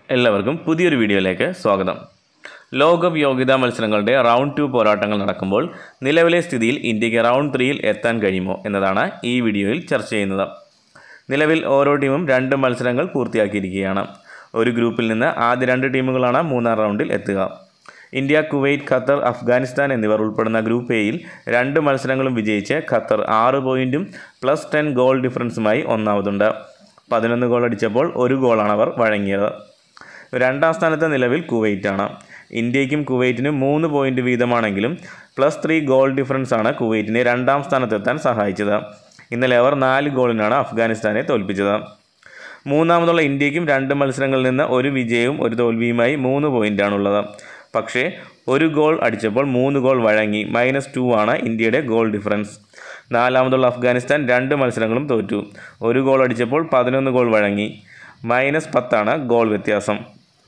എല്ലാവർക്കും പുതിയൊരു വീഡിയോയിലേക്ക് സ്വാഗതം ലോകകപ്പ് യോഗ്യതാ മത്സരങ്ങളുടെ റൗണ്ട് ടു പോരാട്ടങ്ങൾ നടക്കുമ്പോൾ നിലവിലെ സ്ഥിതിയിൽ ഇന്ത്യക്ക് റൗണ്ട് ത്രീയിൽ എത്താൻ കഴിയുമോ എന്നതാണ് ഈ വീഡിയോയിൽ ചർച്ച ചെയ്യുന്നത് നിലവിൽ ഓരോ ടീമും രണ്ട് മത്സരങ്ങൾ പൂർത്തിയാക്കിയിരിക്കുകയാണ് ഒരു ഗ്രൂപ്പിൽ നിന്ന് ആദ്യ രണ്ട് ടീമുകളാണ് മൂന്നാം റൗണ്ടിൽ എത്തുക ഇന്ത്യ കുവൈറ്റ് ഖത്തർ അഫ്ഗാനിസ്ഥാൻ എന്നിവർ ഉൾപ്പെടുന്ന ഗ്രൂപ്പ് എയിൽ രണ്ട് മത്സരങ്ങളും വിജയിച്ച് ഖത്തർ ആറ് പോയിൻറ്റും പ്ലസ് ടെൻ ഗോൾ ഡിഫറൻസുമായി ഒന്നാമതുണ്ട് പതിനൊന്ന് ഗോൾ അടിച്ചപ്പോൾ ഒരു ഗോളാണ് അവർ വഴങ്ങിയത് രണ്ടാം സ്ഥാനത്ത് നിലവിൽ കുവൈറ്റാണ് ഇന്ത്യക്കും കുവൈറ്റിനും മൂന്ന് പോയിന്റ് വീതമാണെങ്കിലും പ്ലസ് ത്രീ ഗോൾ ഡിഫറൻസ് ആണ് കുവൈറ്റിനെ രണ്ടാം സ്ഥാനത്തെത്താൻ സഹായിച്ചത് ഇന്നലെ അവർ നാല് ഗോളിനാണ് അഫ്ഗാനിസ്ഥാനെ തോൽപ്പിച്ചത് മൂന്നാമതുള്ള ഇന്ത്യക്കും രണ്ട് മത്സരങ്ങളിൽ നിന്ന് ഒരു വിജയവും ഒരു തോൽവിയുമായി മൂന്ന് പോയിൻ്റാണുള്ളത് പക്ഷേ ഒരു ഗോൾ അടിച്ചപ്പോൾ മൂന്ന് ഗോൾ വഴങ്ങി മൈനസ് ടു ആണ് ഇന്ത്യയുടെ ഗോൾ ഡിഫറൻസ് നാലാമതുള്ള അഫ്ഗാനിസ്ഥാൻ രണ്ട് മത്സരങ്ങളും തോറ്റു ഒരു ഗോൾ അടിച്ചപ്പോൾ പതിനൊന്ന് ഗോൾ വഴങ്ങി മൈനസ് പത്താണ് ഗോൾ വ്യത്യാസം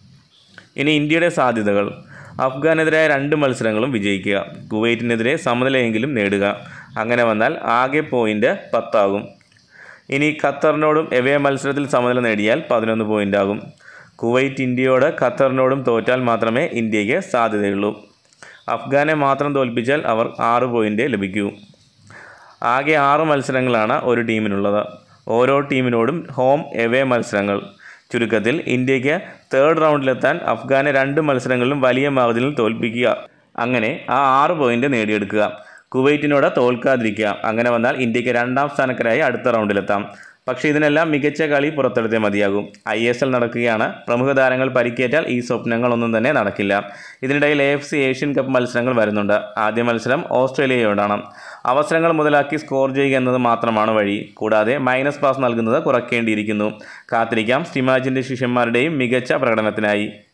ഇനി ഇന്ത്യയുടെ സാധ്യതകൾ അഫ്ഗാനെതിരായ രണ്ട് മത്സരങ്ങളും വിജയിക്കുക കുവൈറ്റിനെതിരെ സമനിലയെങ്കിലും നേടുക അങ്ങനെ വന്നാൽ ആകെ പോയിൻ്റ് പത്താകും ഇനി ഖത്തറിനോടും എവേ മത്സരത്തിൽ സമനില നേടിയാൽ പതിനൊന്ന് പോയിൻ്റ് ആകും കുവൈറ്റ് ഇന്ത്യയോട് ഖത്തറിനോടും തോറ്റാൽ മാത്രമേ ഇന്ത്യക്ക് സാധ്യതയുള്ളൂ അഫ്ഗാനെ മാത്രം തോൽപ്പിച്ചാൽ അവർ ആറ് പോയിൻ്റ് ലഭിക്കൂ ആകെ ആറ് മത്സരങ്ങളാണ് ഒരു ടീമിനുള്ളത് ഓരോ ടീമിനോടും ഹോം എവേ മത്സരങ്ങൾ ചുരുക്കത്തിൽ ഇന്ത്യക്ക് തേർഡ് റൗണ്ടിലെത്താൻ അഫ്ഗാനെ രണ്ട് മത്സരങ്ങളിലും വലിയ മാർജിനിൽ തോൽപ്പിക്കുക അങ്ങനെ ആ ആറ് പോയിൻ്റ് നേടിയെടുക്കുക കുവൈറ്റിനോട് തോൽക്കാതിരിക്കുക അങ്ങനെ വന്നാൽ ഇന്ത്യക്ക് രണ്ടാം സ്ഥാനക്കാരായി അടുത്ത റൗണ്ടിലെത്താം പക്ഷേ ഇതിനെല്ലാം മികച്ച കളി പുറത്തെടുത്തേ മതിയാകും ഐ എസ് എൽ നടക്കുകയാണ് പ്രമുഖ താരങ്ങൾ പരിക്കേറ്റാൽ ഈ സ്വപ്നങ്ങളൊന്നും തന്നെ നടക്കില്ല ഇതിനിടയിൽ A F C Asian cup മത്സരങ്ങൾ വരുന്നുണ്ട് ആദ്യ മത്സരം ഓസ്ട്രേലിയയോടാണ് അവസരങ്ങൾ മുതലാക്കി സ്കോർ ചെയ്യുക എന്നത് മാത്രമാണ് വഴി കൂടാതെ മൈനസ് പാസ് നൽകുന്നത് കുറയ്ക്കേണ്ടിയിരിക്കുന്നു കാത്തിരിക്കാം സ്റ്റിമാജിൻ്റെ ശിഷ്യന്മാരുടെയും മികച്ച പ്രകടനത്തിനായി